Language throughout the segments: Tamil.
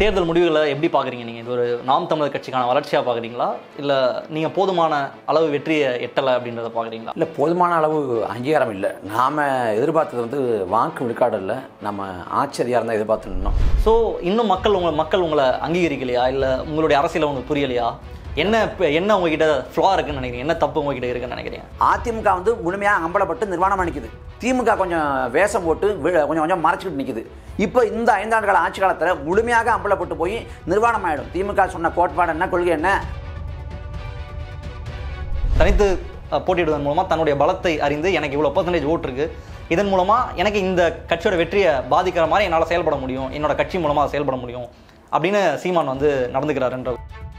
தேர்தல் முடிவுகளை எப்படி பார்க்குறீங்க நீங்கள் இது ஒரு நாம் தமிழர் கட்சிக்கான வளர்ச்சியாக பார்க்குறீங்களா இல்லை நீங்கள் போதுமான அளவு வெற்றியை எட்டலை அப்படின்றத பார்க்குறீங்களா இல்லை போதுமான அளவு அங்கீகாரம் இல்லை நாம் எதிர்பார்த்தது வந்து வாக்கு விழுக்காடு இல்லை நம்ம ஆட்சி அதிகாரம் தான் எதிர்பார்த்து நின்னோம் ஸோ இன்னும் மக்கள் உங்களை மக்கள் உங்களை அங்கீகரிக்கலையா இல்லை உங்களுடைய அரசியல் உங்களுக்கு புரியலையா என்ன இப்ப என்ன உங்ககிட்ட ஃப்ளா இருக்குன்னு நினைக்கிறீங்க என்ன தப்பு உங்ககிட்ட இருக்குன்னு நினைக்கிறீங்க அதிமுக வந்து முழுமையாக அம்பலப்பட்டு நிர்வாணமாக நிற்குது திமுக கொஞ்சம் வேஷம் போட்டு வி- கொஞ்சம் கொஞ்சம் மறைச்சிக்கிட்டு நிற்குது இப்போ இந்த ஐந்தாண்டு கால ஆட்சி காலத்தில் முழுமையாக அம்பலப்பட்டு போய் நிர்வாணம் ஆயிடும் திமுக சொன்ன கோட்பாடு என்ன கொள்கை என்ன தனித்து அஹ், போட்டியிடுவதன் மூலமாக தன்னுடைய பலத்தை அறிந்து எனக்கு இவ்வளோ பர்சன்டேஜ் ஓட்டு இருக்கு இதன் மூலமாக எனக்கு இந்த கட்சியோட வெற்றியை பாதிக்கிற மாதிரி என்னால் செயல்பட முடியும் என்னோட கட்சி மூலமாக செயல்பட முடியும் அப்படின்னு சீமான் வந்து நடந்துக்கிறாருன்ற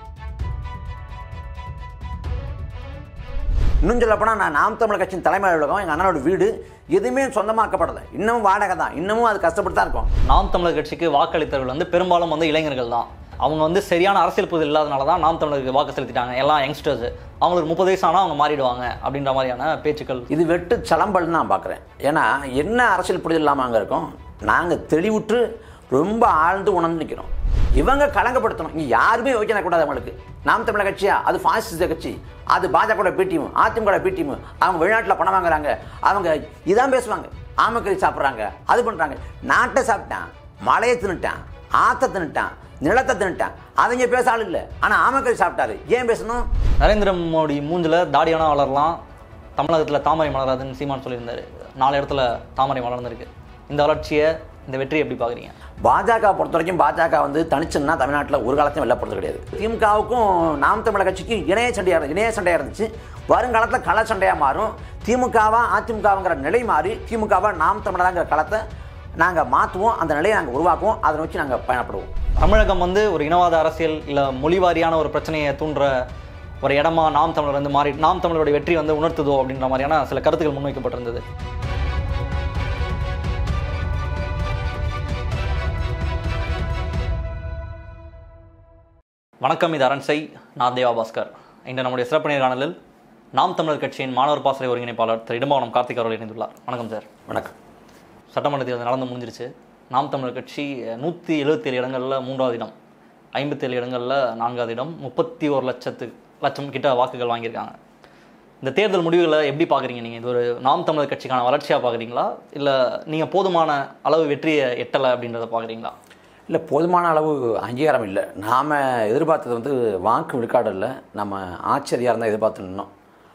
இன்னும் சொல்லப்போனால் நான் நாம் தமிழர் கட்சியின் தலைமை அலுவலகம் எங்கள் அண்ணனோட வீடு எதுவுமே சொந்தமாக்கப்படலை இன்னமும் வாடகை தான் இன்னமும் அது கஷ்டப்பட்டு தான் இருக்கும் நாம் தமிழர் கட்சிக்கு வாக்களித்தவர்கள் வந்து பெரும்பாலும் வந்து இளைஞர்கள் தான் அவங்க வந்து சரியான அரசியல் புரிதல் இல்லாதனால தான் நாம் தமிழருக்கு வாக்கு செலுத்திட்டாங்க எல்லாம் யங்ஸ்டர்ஸ் அவங்களுக்கு முப்பது வயசு ஆனால் அவங்க மாறிடுவாங்க அப்படின்ற மாதிரியான பேச்சுக்கள் இது வெட்டு சலம்பல்னு நான் பார்க்குறேன் ஏன்னா என்ன அரசியல் புரிதல் இல்லாமல் அங்கே இருக்கோம் நாங்கள் தெளிவுற்று ரொம்ப ஆழ்ந்து உணர்ந்து நிற்கிறோம் இவங்க கலங்கப்படுத்தணும் இங்கே யாருமே யோசிக்க கூடாது அவங்களுக்கு நாம் தமிழர் கட்சியா அது பாசிச கட்சி அது பாஜக பிடிஎம் அதிமுக பிடிஎம் அவங்க வெளிநாட்டில் பணம் வாங்குறாங்க அவங்க இதான் பேசுவாங்க ஆமக்கறி சாப்பிட்றாங்க அது பண்ணுறாங்க நாட்டை சாப்பிட்டான் மலையை தின்னுட்டான் ஆற்றை தின்னுட்டான் நிலத்தை தின்னுட்டான் அவங்க பேச ஆள் இல்லை ஆனால் ஆமக்கறி சாப்பிட்டாரு ஏன் பேசணும் நரேந்திர மோடி மூஞ்சில் தாடியானா வளரலாம் தமிழகத்தில் தாமரை மலராதுன்னு சீமான் சொல்லியிருந்தாரு நாலு இடத்துல தாமரை மலர்ந்திருக்கு இந்த வளர்ச்சியை இந்த வெற்றியை எப்படி பார்க்குறீங்க பாஜக பொறுத்த வரைக்கும் பாஜக வந்து தனிச்சுன்னா தமிழ்நாட்டில் ஒரு காலத்தையும் வெல்லப்படுறது கிடையாது திமுகவுக்கும் நாம் தமிழர் கட்சிக்கும் இணைய சண்டையாக இருந்துச்சு இணைய சண்டையாக இருந்துச்சு வருங்காலத்தில் கள சண்டையாக மாறும் திமுகவா அதிமுகவுங்கிற நிலை மாறி திமுகவா நாம் தமிழராங்கிற களத்தை நாங்கள் மாற்றுவோம் அந்த நிலையை நாங்கள் உருவாக்குவோம் அதை நோக்கி நாங்கள் பயணப்படுவோம் தமிழகம் வந்து ஒரு இனவாத அரசியல் இல்லை மொழிவாரியான ஒரு பிரச்சனையை தூண்டுற ஒரு இடமா நாம் தமிழர் வந்து மாறி நாம் தமிழருடைய வெற்றி வந்து உணர்த்துதோ அப்படின்ற மாதிரியான சில கருத்துக்கள் முன்வைக்கப்பட்டிருந்தது வணக்கம் இது அரண்சை நான் தேவா பாஸ்கர் இன்று நம்முடைய சிறப்பு நேர்காணலில் நாம் தமிழர் கட்சியின் மாணவர் பாசறை ஒருங்கிணைப்பாளர் திரு இடும்பவனம் கார்த்திக் அவர்கள் இணைந்துள்ளார் வணக்கம் சார் வணக்கம் சட்டமன்ற தேர்தல் நடந்து முடிஞ்சிருச்சு நாம் தமிழர் கட்சி நூற்றி எழுபத்தேழு இடங்களில் மூன்றாவது இடம் ஐம்பத்தேழு இடங்களில் நான்காவது இடம் முப்பத்தி ஒரு லட்சத்து லட்சம் கிட்ட வாக்குகள் வாங்கியிருக்காங்க இந்த தேர்தல் முடிவுகளை எப்படி பார்க்குறீங்க நீங்கள் இது ஒரு நாம் தமிழர் கட்சிக்கான வளர்ச்சியாக பார்க்குறீங்களா இல்லை நீங்கள் போதுமான அளவு வெற்றியை எட்டலை அப்படின்றத பார்க்குறீங்களா இல்லை போதுமான அளவு அங்கீகாரம் இல்லை நாம் எதிர்பார்த்தது வந்து வாக்கு விழுக்காடு இல்லை நம்ம ஆட்சி அதிகாரம் தான் எதிர்பார்த்து நின்னோம்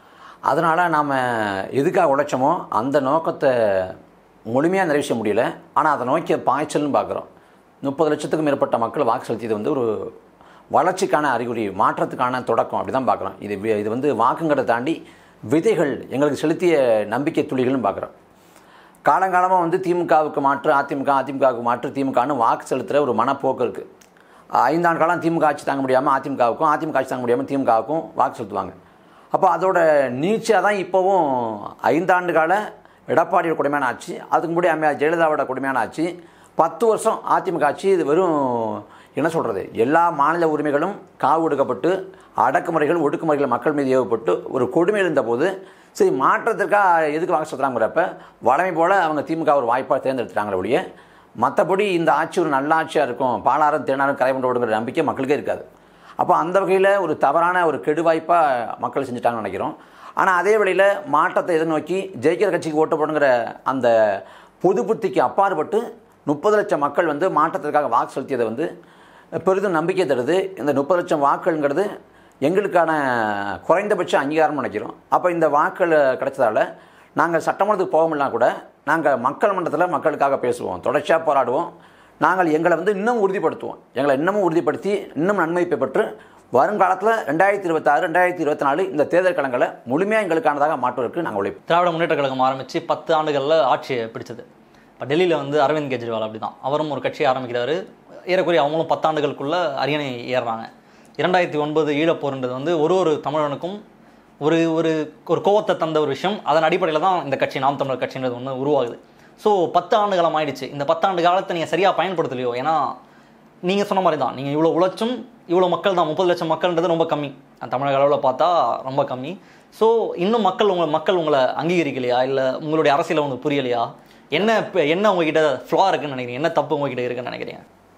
அதனால் நாம் எதுக்காக உழைச்சோமோ அந்த நோக்கத்தை முழுமையாக நிறைவேற்ற முடியல ஆனால் அதை நோக்கிய பாய்ச்சல்னு பார்க்குறோம் முப்பது லட்சத்துக்கும் மேற்பட்ட மக்கள் வாக்கு செலுத்தியது வந்து ஒரு வளர்ச்சிக்கான அறிகுறி மாற்றத்துக்கான தொடக்கம் அப்படி தான் பார்க்குறோம் இது வி- இது வந்து வாக்குங்கிறத தாண்டி விதைகள் எங்களுக்கு செலுத்திய நம்பிக்கை துளிகள்னு பார்க்குறோம் காலங்காலமாக வந்து திமுகவுக்கு மாற்று அதிமுக அதிமுகவுக்கு மாற்று திமுகன்னு வாக்கு செலுத்துகிற ஒரு மனப்போக்கு இருக்குது ஐந்தாண்டு காலம் திமுக ஆட்சி தாங்க முடியாமல் அதிமுகவுக்கும் அதிமுக ஆட்சி தாங்க முடியாமல் திமுகவுக்கும் வாக்கு செலுத்துவாங்க அப்போ அதோட நீட்சியாக தான் இப்போவும் ஐந்தாண்டு கால எடப்பாடியோட கொடுமையான ஆட்சி அதுக்கு முன்னாடி அம்மையார் ஜெயலலிதாவோட கொடுமையான ஆட்சி பத்து வருஷம் அதிமுக ஆட்சி இது வெறும் என்ன சொல்கிறது எல்லா மாநில உரிமைகளும் காவு ஒடுக்கப்பட்டு அடக்குமுறைகள் ஒடுக்குமுறைகள் மக்கள் மீது ஏவப்பட்டு ஒரு கொடுமை இருந்தபோது சரி மாற்றத்திற்காக எதுக்கு வாக்கு செலுத்துறாங்கிறப்ப வழமை போல் அவங்க திமுக ஒரு வாய்ப்பாக தேர்ந்தெடுத்துட்டாங்களே ஒழிய மற்றபடி இந்த ஆட்சி ஒரு நல்ல ஆட்சியாக இருக்கும் பாலாரம் தேனாரும் கரை கொண்டு விடுங்கிற நம்பிக்கை மக்களுக்கே இருக்காது அப்போ அந்த வகையில் ஒரு தவறான ஒரு கெடு வாய்ப்பாக மக்கள் செஞ்சுட்டாங்கன்னு நினைக்கிறோம் ஆனால் அதே வேளையில் மாற்றத்தை எதிர்நோக்கி ஜெயிக்கிற கட்சிக்கு ஓட்டு போடுங்கிற அந்த பொது புத்திக்கு அப்பாற்பட்டு முப்பது லட்சம் மக்கள் வந்து மாற்றத்திற்காக வாக்கு செலுத்தியதை வந்து பெரிதும் நம்பிக்கை தருது இந்த முப்பது லட்சம் வாக்குகள்ங்கிறது எங்களுக்கான குறைந்தபட்ச அங்கீகாரம் நினைக்கிறோம் அப்போ இந்த வாக்குகள் கிடைச்சதால நாங்கள் சட்டமன்றத்துக்கு போகமுடினா கூட நாங்கள் மக்கள் மன்றத்தில் மக்களுக்காக பேசுவோம் தொடர்ச்சியாக போராடுவோம் நாங்கள் எங்களை வந்து இன்னும் உறுதிப்படுத்துவோம் எங்களை இன்னமும் உறுதிப்படுத்தி இன்னும் நன்மை பெற்று வருங்காலத்தில் ரெண்டாயிரத்தி இருபத்தாறு ரெண்டாயிரத்தி இருபத்தி நாலு இந்த தேர்தல் களங்களை முழுமையாக எங்களுக்கானதாக மாற்றுவதற்கு நாங்கள் உழைப்போம் திராவிட முன்னேற்ற கழகம் ஆரம்பித்து பத்து ஆண்டுகளில் ஆட்சியை பிடிச்சது இப்போ டெல்லியில் வந்து அரவிந்த் கெஜ்ரிவால் அப்படி தான் அவரும் ஒரு கட்சியை ஆரம்பிக்கிறாரு ஏறக்குறைய அவங்களும் பத்தாண்டுகளுக்குள்ள அரியணை ஏறுறாங்க இரண்டாயிரத்தி ஒன்பது ஈழப்போர்ன்றது வந்து ஒரு ஒரு தமிழனுக்கும் ஒரு ஒரு ஒரு கோவத்தை தந்த ஒரு விஷயம் அதன் அடிப்படையில் தான் இந்த கட்சி நாம் தமிழர் கட்சின்றது ஒன்று உருவாகுது ஸோ பத்து ஆண்டு காலம் ஆயிடுச்சு இந்த பத்தாண்டு காலத்தை நீங்கள் சரியாக பயன்படுத்தலையோ ஏன்னா நீங்கள் சொன்ன மாதிரி தான் நீங்கள் இவ்வளோ உழைச்சும் இவ்வளோ மக்கள் தான் முப்பது லட்சம் மக்கள்ன்றது ரொம்ப கம்மி தமிழக அளவில் பார்த்தா ரொம்ப கம்மி ஸோ இன்னும் மக்கள் உங்களை மக்கள் உங்களை அங்கீகரிக்கலையா இல்லை உங்களுடைய அரசியல் உங்களுக்கு புரியலையா என்ன இப்ப- என்ன உங்ககிட்ட ஃப்ளா இருக்குன்னு நினைக்கிறீங்க என்ன தப்பு உங்ககிட்ட இருக்குன்னு நினைக்கிறீங்க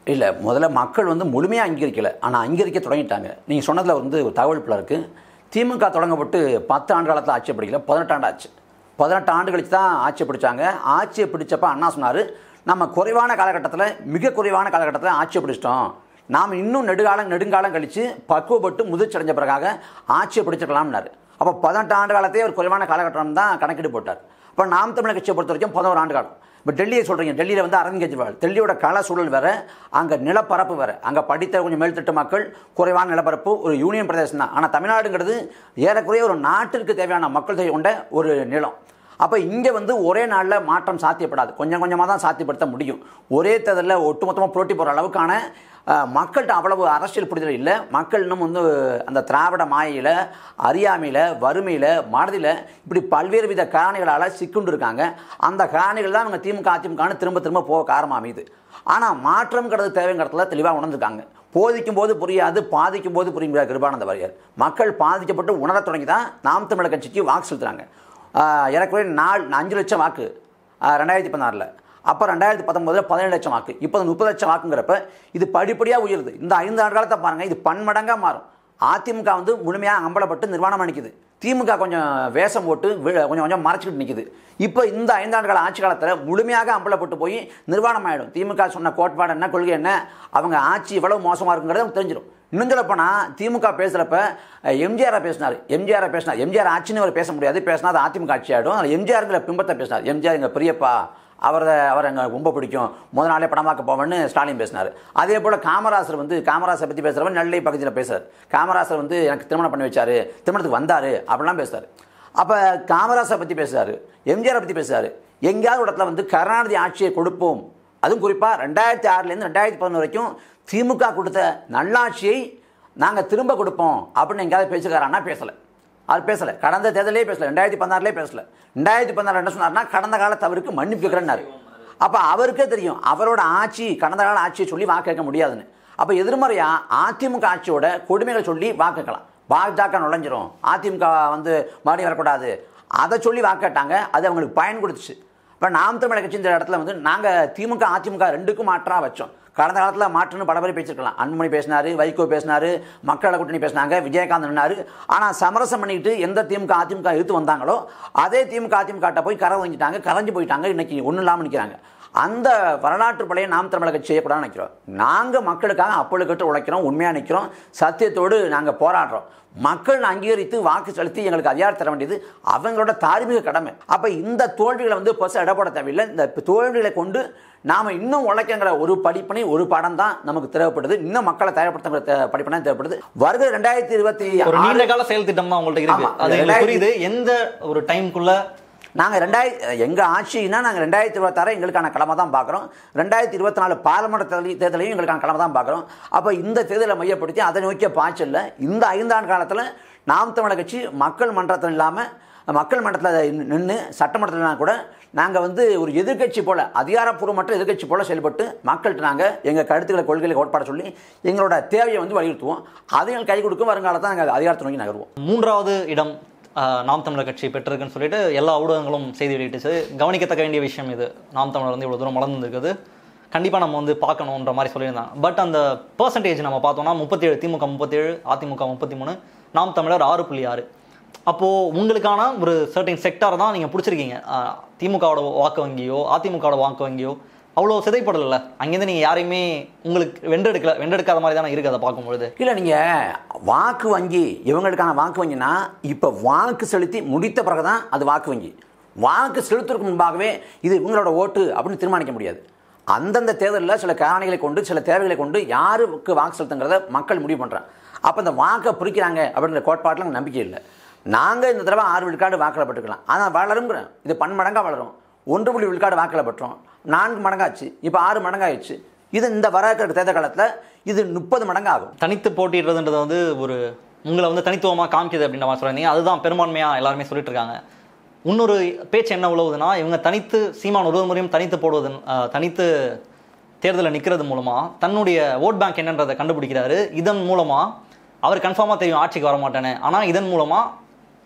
இல்லை முதல்ல மக்கள் வந்து முழுமையாக அங்கீகரிக்கலை ஆனால் அங்கீகரிக்க தொடங்கிட்டாங்க நீங்கள் சொன்னதில் வந்து ஒரு தகவல் பிள்ளை இருக்குது திமுக தொடங்கப்பட்டு பத்து ஆண்டு காலத்தில் ஆட்சி பிடிக்கல பதினெட்டு ஆண்டு ஆச்சு பதினெட்டு ஆண்டு கழிச்சு தான் ஆட்சி பிடிச்சாங்க ஆட்சியை பிடிச்சப்ப அண்ணா சொன்னார் நம்ம குறைவான காலகட்டத்தில் மிக குறைவான காலகட்டத்தில் ஆட்சியை பிடிச்சிட்டோம் நாம் இன்னும் நெடுகாலம் நெடுங்காலம் கழித்து பக்குவப்பட்டு முதிர்ச்சடைஞ்ச பிறகாக ஆட்சியை பிடிச்சிக்கலாம்னாரு அப்போ பதினெட்டு ஆண்டு காலத்தையே ஒரு குறைவான காலகட்டம் தான் கணக்கீடு போட்டார் அப்போ நாம் தமிழர் கட்சியை பொறுத்த வரைக்கும் பதினோரு ஆண்டு காலம் இப்போ டெல்லியை சொல்கிறீங்க டெல்லியில் வந்து அரவிந்த் கெஜ்ரிவால் டெல்லியோட கள சூழல் வேறு அங்கே நிலப்பரப்பு வேறு அங்கே படித்த கொஞ்சம் மேல்தட்டு மக்கள் குறைவான நிலப்பரப்பு ஒரு யூனியன் பிரதேசம் தான் ஆனால் தமிழ்நாடுங்கிறது ஏறக்குறைய ஒரு நாட்டிற்கு தேவையான மக்கள் தொகை கொண்ட ஒரு நிலம் அப்போ இங்கே வந்து ஒரே நாளில் மாற்றம் சாத்தியப்படாது கொஞ்சம் கொஞ்சமாக தான் சாத்தியப்படுத்த முடியும் ஒரே தேர்தலில் ஒட்டுமொத்தமாக போட்டி போகிற அளவுக்கான அஹ், மக்கள்கிட்ட அவ்வளவு அரசியல் புரிதல் இல்லை மக்கள் இன்னும் வந்து அந்த திராவிட மாயையில் அறியாமையில் வறுமையில் மனதில் இப்படி பல்வேறு வித காரணிகளால் சிக்குண்டு இருக்காங்க அந்த காரணிகள் தான் அவங்க திமுக அதிமுகன்னு திரும்ப திரும்ப போக காரணம் அமையுது ஆனால் மாற்றம்ங்கிறது தேவைங்கிறதுல தெளிவாக உணர்ந்துருக்காங்க போதிக்கும் போது புரியாது பாதிக்கும் போது புரியுங்கிற கிருபானந்த வாரியார் மக்கள் பாதிக்கப்பட்டு உணரத் தொடங்கி தான் நாம் தமிழர் கட்சிக்கு வாக்கு செலுத்துறாங்க ஆஹ் ஏறக்குறைய நாலு அஞ்சு லட்சம் வாக்கு ஆஹ் ரெண்டாயிரத்தி பதினாறில் அப்போ ரெண்டாயிரத்தி பத்தொம்போதில் பதினேழு லட்சம் வாக்கு இப்போ முப்பது லட்சம் வாக்குங்கிறப்ப இது படிப்படியாக உயருது இந்த ஐந்து ஆண்டு காலத்தை பாருங்கள் இது பன்மடங்காக மாறும் அதிமுக வந்து முழுமையாக அம்பலப்பட்டு நிர்வாணம் நிற்குது திமுக கொஞ்சம் வேஷம் போட்டு வி- கொஞ்சம் கொஞ்சம் மறைச்சிக்கிட்டு நிற்குது இப்போ இந்த ஐந்தாண்டு கால ஆட்சி காலத்தில் முழுமையாக அம்பலப்பட்டு போய் நிர்வாணம் ஆகிடும் திமுக சொன்ன கோட்பாடு என்ன கொள்கை என்ன அவங்க ஆட்சி எவ்வளவு மோசமாக இருக்குங்கிறது நமக்கு தெரிஞ்சிடும் இன்னும் சொல்ல போனால் திமுக பேசுகிறப்ப எம்ஜிஆரை பேசினார் எம்ஜிஆரை பேசினார் எம்ஜிஆர் ஆட்சின்னு அவர் பேச முடியாது பேசினா அது அதிமுக ஆட்சி ஆகிடும் அதில் எம்ஜிஆருங்கிற பிம்பத்தை பேசினார் எம்ஜிஆர் எங்கள் பெரியப்பா அவரை அவர் எங்களுக்கு ரொம்ப பிடிக்கும் முத நாளே படம் பார்க்க போவேன்னு ஸ்டாலின் பேசினார் அதே போல் காமராசர் வந்து காமராசர் பற்றி பேசுகிறவன் நெல்லை பகுதியில் பேசுறார் காமராசர் வந்து எனக்கு திருமணம் பண்ணி வச்சாரு திருமணத்துக்கு வந்தார் அப்படிலாம் பேசுறாரு அப்போ காமராசர் பற்றி பேசுறாரு எம்ஜிஆரை பற்றி பேசுறாரு எங்கேயாவது ஒரு இடத்துல வந்து கருணாநிதி ஆட்சியை கொடுப்போம் அதுவும் குறிப்பாக ரெண்டாயிரத்தி ஆறுலேருந்து ரெண்டாயிரத்தி பதினொன்று வரைக்கும் திமுக கொடுத்த நல்லாட்சியை நாங்கள் திரும்ப கொடுப்போம் அப்படின்னு எங்கேயாவது பேசுகிறாரான்னா பேசலை அது பேசலை கடந்த தேர்தலே பேசல ரெண்டாயிரத்தி பதினாறுலேயே பேசல ரெண்டாயிரத்தி பதினாறு என்ன சொன்னார்னா கடந்த கால தவறுக்கு மன்னிப்பு கேட்குறேன்னாரு அப்போ அவருக்கே தெரியும் அவரோட ஆட்சி கடந்த கால ஆட்சியை சொல்லி வாக்கு கேட்க முடியாதுன்னு அப்போ எதிர்மறையாக அதிமுக ஆட்சியோட கொடுமைகளை சொல்லி வாக்கு கேட்கலாம் பாஜக நுழைஞ்சிரும் அதிமுக வந்து மறுபடியும் வரக்கூடாது அதை சொல்லி வாக்கு கேட்டாங்க அது அவங்களுக்கு பயன் கொடுத்துச்சு இப்போ நாம் தமிழர் கட்சி இந்த இடத்துல வந்து நாங்கள் திமுக அதிமுக ரெண்டுக்கும் மாற்றாக வச்சோம் கடந்த காலத்தில் மாற்றுன்னு படபடி பேசிருக்கலாம் அன்புமணி பேசினாரு வைகோ பேசினாரு மக்கள் கூட்டணி பேசினாங்க விஜயகாந்த் நின்னாரு ஆனால் சமரசம் பண்ணிக்கிட்டு எந்த திமுக அதிமுக எடுத்து வந்தாங்களோ அதே திமுக அதிமுக கிட்ட போய் கரை வாங்கிட்டாங்க கரைஞ்சு போயிட்டாங்க இன்னைக்கு ஒன்றும் இல்லாமல் நிற்கிறாங்க அந்த வரலாற்று பழைய நாம் தமிழக கட்சி செய்யக்கூடாதுன்னு நினைக்கிறோம் நாங்கள் மக்களுக்காக அப்பொழுது உழைக்கிறோம் உண்மையாக நிற்கிறோம் சத்தியத்தோடு நாங்கள் போராடுறோம் மக்கள் அங்கீகரித்து வாக்கு செலுத்தி எங்களுக்கு அதிகாரம் தர வேண்டியது அவங்களோட தார்மீக கடமை அப்போ இந்த தோல்விகளை வந்து பெருசாக இடப்பட தேவையில்லை இந்த தோல்விகளை கொண்டு நாம் இன்னும் உழைக்கங்கிற ஒரு படிப்பனை ஒரு பாடம் தான் நமக்கு தேவைப்படுது இன்னும் மக்களை தயார்படுத்துங்கிற தே- படிப்பனை தேவைப்படுது வருகிற ரெண்டாயிரத்தி இருபத்தி ஒரு ஆறு நீண்ட கால செயல் திட்டம் தான் உங்கள்ட்ட இருக்கு ஆமா. அது எங்களுக்கு ரெண்டாயிரத்தி- புரியுது எந்த ஒரு டைம்குள்ள நாங்கள் ரெண்டாயிரத்தி எங்கள் ஆட்சினா நாங்கள் ரெண்டாயிரத்தி இருபத்தாறு எங்களுக்கான கடமை தான் பார்க்குறோம் ரெண்டாயிரத்தி இருபத்தி நாலு பாராளுமன்ற தேர்தல் தேர்தலையும் எங்களுக்கான கடமை தான் பார்க்குறோம் அப்போ இந்த தேர்தலை மையப்படுத்தி அதை நோக்கிய பாய்ச்சல்ல இந்த ஐந்தாண்டு காலத்தில் நாம் தமிழர் கட்சி மக்கள் மன்றத்தில் இல்லாமல் மக்கள் மன்றத்தில் நின்று சட்டமன்றத்தில் கூட நாங்கள் வந்து ஒரு எதிர்க்கட்சி போல அதிகாரப்பூர்வமற்ற எதிர்க்கட்சி போல செயல்பட்டு மக்கள்கிட்ட நாங்கள் எங்கள் கருத்துக்களை கொள்கைகளை கோட்பாட சொல்லி எங்களோட தேவையை வந்து வலியுறுத்துவோம் அதையும் கை கொடுக்கும் வருங்காலத்தில் நாங்கள் அதிகாரத்தை நோக்கி நகருவோம் மூன்றாவது இடம் ஆஹ், நாம் தமிழர் கட்சி பெற்றிருக்குன்னு சொல்லிட்டு எல்லா ஊடகங்களும் செய்தி வெளியிட்டுச்சு கவனிக்கத்தக்க வேண்டிய விஷயம் இது நாம் தமிழர் வந்து இவ்வளோ தூரம் வளர்ந்துருக்குது கண்டிப்பாக நம்ம வந்து பார்க்கணுன்ற மாதிரி சொல்லியிருந்தாங்க பட் அந்த பர்சன்டேஜ் நம்ம பார்த்தோம்னா முப்பத்தேழு திமுக முப்பத்தேழு அதிமுக முப்பத்தி மூணு நாம் தமிழர் ஆறு புள்ளி ஆறு அப்போது உங்களுக்கான ஒரு சர்டைன் செக்டார் தான் நீங்கள் பிடிச்சிருக்கீங்க ஆஹ், திமுகவோட வாக்கு வங்கியோ அதிமுகவோட வாக்கு வங்கியோ அவ்வளோ சிதைப்படல அங்கேருந்து நீங்கள் யாரையுமே உங்களுக்கு வென்றெடுக்கல வென்றெடுக்காத மாதிரி தானே இருக்குது அதை பார்க்கும்பொழுது இல்லை நீங்கள் வாக்கு வங்கி இவங்களுக்கான வாக்கு வங்கினா இப்போ வாக்கு செலுத்தி முடித்த பிறகு தான் அது வாக்கு வங்கி வாக்கு செலுத்துறதுக்கு முன்பாகவே இது இவங்களோட ஓட்டு அப்படின்னு தீர்மானிக்க முடியாது அந்தந்த தேர்தலில் சில காரணிகளை கொண்டு சில தேவைகளை கொண்டு யாருக்கு வாக்கு செலுத்துங்கிறத மக்கள் முடிவு பண்ணுறாங்க அப்போ இந்த வாக்கை பிரிக்கிறாங்க அப்படிங்கிற கோட்பாட்டில் எனக்கு நம்பிக்கை இல்லை நாங்கள் இந்த தடவை ஆறு விழுக்காடு வாக்கில் பட்டுக்கலாம் ஆனால் வளருங்கிறேன் இது பன்மடங்காக வளரும் ஒன்று புள்ளி விழுக்காடு வாக்கில் பட்டுரும் நான்கு மடங்காச்சு இப்போ ஆறு மடங்காயிடுச்சு இது இந்த வர இருக்கிற தேர்தல் காலத்தில் இது முப்பது மடங்கு ஆகும் தனித்து போட்டிடுறதுன்றது வந்து ஒரு உங்களை வந்து தனித்துவமாக காமிக்குது அப்படின்ற மாதிரி சொல்லியிருந்தீங்க அதுதான் பெரும்பான்மையாக எல்லாருமே சொல்லிட்டு இருக்காங்க இன்னொரு பேச்சு என்ன உழவுதுன்னா இவங்க தனித்து சீமான் ஒரு முறையும் தனித்து போடுவது அஹ், தனித்து தேர்தலில் நிற்கிறது மூலமாக தன்னுடைய ஓட் பேங்க் என்னன்றதை கண்டுபிடிக்கிறாரு இதன் மூலமாக அவர் கன்ஃபார்மாக தெரியும் ஆட்சிக்கு வர மாட்டேன்னு ஆனால் இதன் மூலமாக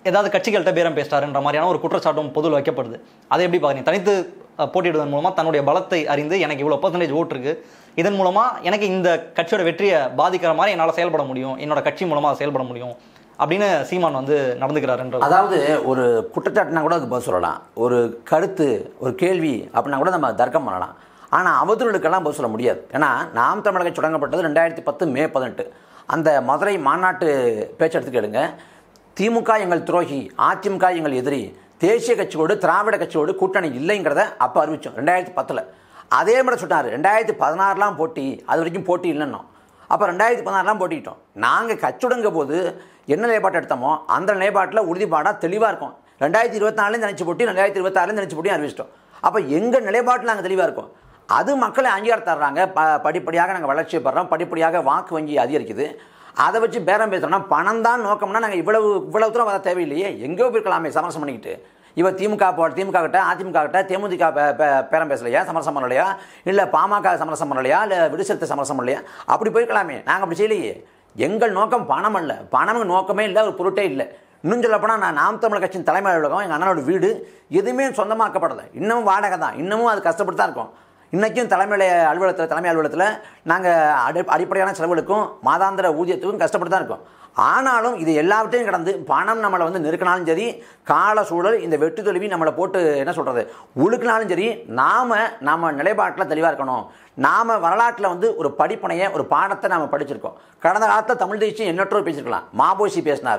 ஏதாவது கட்சிகள்கிட்ட பேரம் பேசிட்டாருன்ற மாதிரியான ஒரு குற்றச்சாட்டும் பொதுவில் வைக்கப்படுது அதை எப்படி பார்க்குறீங்க தனித்து அஹ், போட்டியிடுவதன் மூலமாக தன்னுடைய பலத்தை அறிந்து எனக்கு இவ்வளோ பர்சன்டேஜ் ஓட்டு இருக்கு இதன் மூலமாக எனக்கு இந்த கட்சியோட வெற்றியை பாதிக்கிற மாதிரி என்னால் செயல்பட முடியும் என்னோட கட்சி மூலமாக செயல்பட முடியும் அப்படின்னு சீமான் வந்து நடந்துக்கிறாருன்ற அதாவது ஒரு குற்றச்சாட்டுனா கூட அதுக்கு பதில் சொல்லலாம் ஒரு கருத்து ஒரு கேள்வி அப்படின்னா கூட நம்ம தர்க்கம் பண்ணலாம் ஆனால் அவதூறுகளுக்கெல்லாம் பதில் சொல்ல முடியாது ஏன்னா நாம் தமிழக கட்சி தொடங்கப்பட்டது ரெண்டாயிரத்தி பத்து மே பதினெட்டு அந்த மதுரை மாநாட்டு பேச்சு எடுத்து கேளுங்க திமுக எங்கள் துரோகி அதிமுக எங்கள் எதிரி தேசிய கட்சியோடு திராவிட கட்சியோடு கூட்டணி இல்லைங்கிறத அப்போ அறிவிச்சோம் ரெண்டாயிரத்தி பத்தில் அதே மாதிரி சொன்னார் ரெண்டாயிரத்தி பதினாறுலாம் போட்டி அது வரைக்கும் போட்டி இல்லைன்னோம் அப்போ ரெண்டாயிரத்தி பதினாறுலாம் போட்டிட்டோம் நாங்கள் கச்சுடங்க போது என்ன நிலைப்பாடு எடுத்தோமோ அந்த நிலைப்பாட்டில் உறுதிப்பாடாக தெளிவாக இருக்கும் ரெண்டாயிரத்தி இருபத்தி நாலுலேருந்து நினச்சி போட்டி ரெண்டாயிரத்தி இருபத்தாறுலேருந்து நினச்சி போட்டி அறிவிச்சிட்டோம் அப்போ எங்கள் நிலைப்பாட்டில் நாங்கள் தெளிவாக இருக்கோம் அது மக்களை அங்கீகாரம் தர்றாங்க ப படிப்படியாக நாங்கள் வளர்ச்சி பெறோம் படிப்படியாக வாக்கு வங்கி அதிகரிக்குது அதை வச்சு பேரம் பேசுகிறோம்னா பணம் தான் நோக்கம்னா நாங்கள் இவ்வளவு இவ்வளவு தூரம் வர தேவையில்லையே எங்கேயோ போயிருக்கலாமே சமரசம் பண்ணிக்கிட்டு இவ திமுக போ திமுக கிட்ட அதிமுக கிட்ட தேமுதிக பே- பே- பேரம் பேசலையா சமரசம் பண்ணலையா இல்லை பாமக சமரசம் பண்ணலையா இல்லை விடுசத்தை சமரசம் பண்ணலையா அப்படி போயிருக்கலாமே நாங்கள் அப்படி செய்யலையே எங்கள் நோக்கம் பணம் அல்ல பணம் நோக்கமே இல்லை ஒரு பொருட்டே இல்லை இன்னும் சொல்லப்போனால் நான் நாம் தமிழர் கட்சியின் தலைமை அலுவலகம் எங்கள் அண்ணனோட வீடு எதுவுமே சொந்தமாக்கப்படலை இன்னமும் வாடகை தான் இன்னமும் அது கஷ்டப்பட்டு தான் இருக்கும் இன்றைக்கும் தலைமை அலுவலகத்தில் தலைமை அலுவலகத்தில் நாங்கள் அடி அடிப்படையான செலவுகளுக்கும் மாதாந்திர ஊதியத்துக்கும் கஷ்டப்பட்டு தான் இருக்கோம் ஆனாலும் இது எல்லாவற்றையும் கடந்து பணம் நம்மளை வந்து நெருக்கினாலும் சரி கால சூழல் இந்த வெட்டு தொழுவி நம்மளை போட்டு என்ன சொல்கிறது உழுக்கினாலும் சரி நாம் நம்ம நிலைப்பாட்டில் தெளிவாக இருக்கணும் நாம் வரலாற்றில் வந்து ஒரு படிப்பனையை ஒரு பாடத்தை நாம் படிச்சிருக்கோம் கடந்த காலத்தில் தமிழ் தேசியம் எண்ணற்றோர் பேசியிருக்கலாம் மாபோசி பேசினார்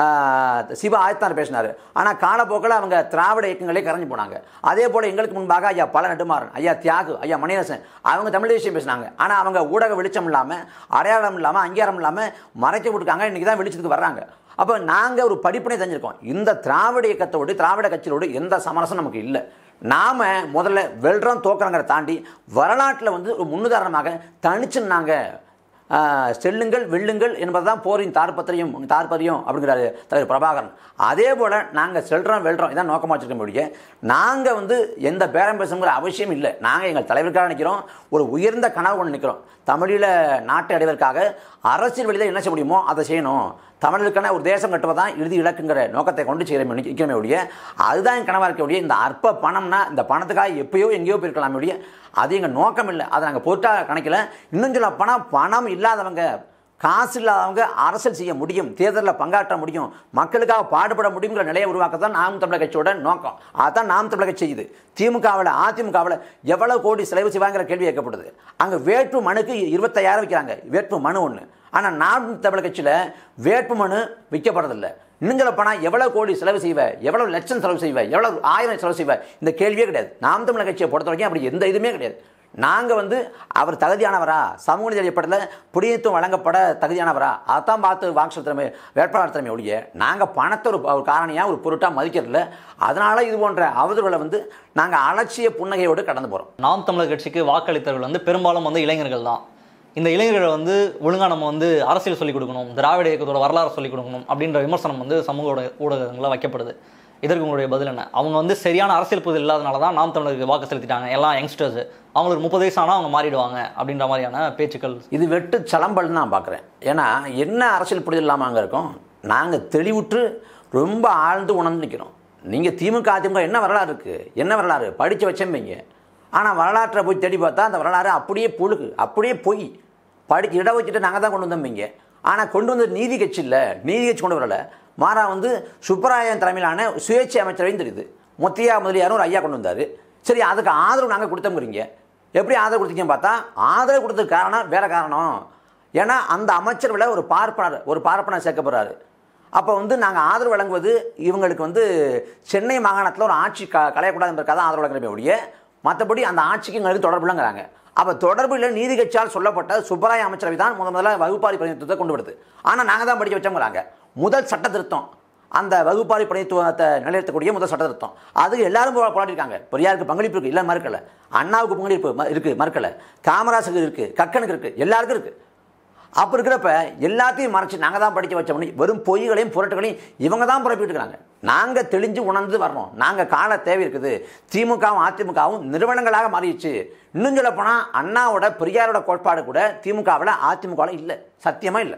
சிவ ஆயத்தார் பேசினார் ஆனால் காலப்போக்கில் அவங்க திராவிட இயக்கங்களே கரைஞ்சு போனாங்க அதே போல் எங்களுக்கு முன்பாக ஐயா பல நெடுமாறன் ஐயா தியாகு ஐயா மணியரசன் அவங்க தமிழ் தேசியம் பேசினாங்க ஆனால் அவங்க ஊடக வெளிச்சம் இல்லாமல் அடையாளம் இல்லாமல் அங்கீகாரம் இல்லாமல் மறைக்க விட்டுருக்காங்க இன்றைக்கி தான் வெளிச்சத்துக்கு வர்றாங்க அப்போ நாங்கள் ஒரு படிப்பினை தெரிஞ்சிருக்கோம் இந்த திராவிட இயக்கத்தோடு திராவிட கட்சியோடு எந்த சமரசம் நமக்கு இல்லை நாம் முதல்ல வெல்றோம் தோக்குறங்கிற தாண்டி வரலாற்றில் வந்து ஒரு முன்னுதாரணமாக தனிச்சு நாங்கள் செல்லுங்கள் வெல்லுங்கள் என்பதுதான் போரின் தார்பத்திரியம் தார்பரியம் அப்படிங்கிறாரு தலைவர் பிரபாகரன் அதே போல் நாங்கள் செல்றோம் வெல்றோம் இதான் நோக்கமாக வச்சிருக்க முடியும் நாங்கள் வந்து எந்த பேரம் பேசுங்கிற அவசியம் இல்லை நாங்கள் எங்கள் தலைவருக்காக நிற்கிறோம் ஒரு உயர்ந்த கனவு கொண்டு நிற்கிறோம் தமிழில் நாட்டை அடைவதற்காக அரசியல் வழியில் என்ன செய்ய முடியுமோ அதை செய்யணும் தமிழருக்கான ஒரு தேசம் கட்டுவதான் இறுதி இலக்குங்கிற நோக்கத்தை கொண்டு செய்கிறோம் நிற்கிறமே ஒழிய அதுதான் என் கனவாக இருக்க ஒழிய இந்த அற்ப பணம்னா இந்த பணத்துக்காக எப்பயோ எங்கேயோ போயிருக்கலாமே ஒழிய அது எங்கள் நோக்கம் இல்லை அதை நாங்கள் பொருட்டாக கணக்கில் இன்னும் சொல்ல பணம் பணம் இல்லாதவங்க காசு இல்லாதவங்க அரசியல் செய்ய முடியும் தேர்தலில் பங்காற்ற முடியும் மக்களுக்காக பாடுபட முடியுங்கிற நிலையை உருவாக்க தான் நாம் தமிழர் கட்சியோட நோக்கம் அதான் நாம் தமிழர் கட்சி செய்யுது திமுகவில் அதிமுகவில் எவ்வளவு கோடி செலவு செய்வாங்கிற கேள்வி கேட்கப்படுது அங்கே வேட்பு மனுக்கு இருபத்தையாயிரம் வைக்கிறாங்க வேட்பு மனு ஒன்று ஆனால் நாம் தமிழர் கட்சியில் வேட்பு மனு விற்கப்படுறதில்ல இன்னும் சொல்ல போனால் எவ்வளோ கோடி செலவு செய்வ எவ்வளோ லட்சம் செலவு செய்வ எவ்வளோ ஆயிரம் செலவு செய்வ இந்த கேள்வியே கிடையாது நாம் தமிழர் கட்சியை பொறுத்த வரைக்கும் அப்படி எந்த இதுவுமே கிடையாது நாங்கள் வந்து அவர் தகுதியானவரா சமூக நீதி அடிப்படையில் புடியத்துவம் வழங்கப்பட தகுதியானவரா அதான் பார்த்து வாக்கு செலுத்துறமே வேட்பாளர் திறமை ஒழிய நாங்கள் பணத்தை ஒரு ஒரு காரணியாக ஒரு பொருட்டாக மதிக்கிறதில்ல அதனால இது போன்ற அவதூறுகளை வந்து நாங்கள் அலட்சிய புன்னகையோடு கடந்து போகிறோம் நாம் தமிழர் கட்சிக்கு வாக்களித்தவர்கள் வந்து பெரும்பாலும் வந்து இளைஞர்கள் தான் இந்த இளைஞர்கள் வந்து ஒழுங்கா நம்ம வந்து அரசியல் சொல்லிக் கொடுக்கணும் திராவிட இயக்கத்தோட வரலாறு சொல்லிக் கொடுக்கணும் அப்படின்ற விமர்சனம் வந்து சமூக ஊடக ஊடகங்களில் வைக்கப்படுது இதற்கு உங்களுடைய பதில் என்ன அவங்க வந்து சரியான அரசியல் புரிதல் இல்லாதனால தான் நாம் தமிழருக்கு வாக்கு செலுத்திட்டாங்க எல்லாம் யங்ஸ்டர்ஸ் அவங்களுக்கு முப்பது வயசு ஆனால் அவங்க மாறிடுவாங்க அப்படின்ற மாதிரியான பேச்சுக்கள் இது வெட்டு சலம்பல்னு நான் பார்க்குறேன் ஏன்னா என்ன அரசியல் புரிதல் இல்லாமல் அங்கே இருக்கோம் நாங்கள் தெளிவுற்று ரொம்ப ஆழ்ந்து உணர்ந்து நிற்கிறோம் நீங்கள் திமுக அதிமுக என்ன வரலாறு இருக்குது என்ன வரலாறு படித்து வச்சம்பீங்க ஆனால் வரலாற்றை போய் தேடி பார்த்தா அந்த வரலாறு அப்படியே புழுகு அப்படியே பொய் படிக்க இட வச்சுட்டு நாங்கள் தான் கொண்டு வந்தோம்பீங்க ஆனால் கொண்டு வந்தது நீதி கட்சி இல்லை நீதி கட்சி கொண்டு வரல மாறா வந்து சுப்பராயன் தலைமையிலான சுயேட்சை அமைச்சரவையும் தெரியுது முத்தியா முதலியாரும் ஒரு ஐயா கொண்டு வந்தார் சரி அதுக்கு ஆதரவு நாங்கள் கொடுத்தோங்கிறீங்க எப்படி ஆதரவு கொடுத்தீங்கன்னு பார்த்தா ஆதரவு கொடுத்ததுக்கு காரணம் வேற காரணம் ஏன்னா அந்த அமைச்சரவில் ஒரு பார்ப்பனர் ஒரு பார்ப்பனர் சேர்க்கப்படுறாரு அப்போ வந்து நாங்கள் ஆதரவு வழங்குவது இவங்களுக்கு வந்து சென்னை மாகாணத்தில் ஒரு ஆட்சி க கலையக்கூடாது என்பதற்காக தான் ஆதரவு வழங்குறமே ஒழிய மற்றபடி அந்த ஆட்சிக்கு எங்களுக்கு தொடர்பு இல்லைங்கிறாங்க அப்போ தொடர்பு இல்லை நீதி கட்சியால் சொல்லப்பட்ட சுப்பராய அமைச்சரவை தான் முத முதல்ல வகுப்பாரி பிரதிநிதித்துவத்தை கொண்டு வருது ஆனால் நாங்கள் தான் படிக்க வச்சோங்கிறாங்க முதல் சட்ட திருத்தம் அந்த வகுப்பாரி பிரதித்துவத்தை நிலைநிறுத்தக்கூடிய முதல் சட்ட திருத்தம் அது எல்லாரும் போ- போராடிருக்காங்க பெரியாருக்கு பங்களிப்பு இருக்குது இல்லை மறுக்கலை அண்ணாவுக்கு பங்களிப்பு ம- இருக்கு மறுக்கலை காமராஜுக்கு இருக்குது கக்கனுக்கு இருக்குது எல்லாருக்கும் இருக்குது அப்போ இருக்கிறப்ப எல்லாத்தையும் மறைச்சு நாங்கள் தான் படிக்க வச்சோம்னு வெறும் பொய்களையும் புரட்டுகளையும் இவங்க தான் புறப்பிட்டுருக்காங்க நாங்கள் தெளிஞ்சு உணர்ந்து வரணும் நாங்கள் கால தேவை இருக்குது திமுகவும் அதிமுகவும் நிறுவனங்களாக மாறிடுச்சு இன்னும் சொல்ல போனால் அண்ணாவோட பெரியாரோட கோட்பாடு கூட திமுகவில் அதிமுகவில் இல்லை சத்தியமாக இல்லை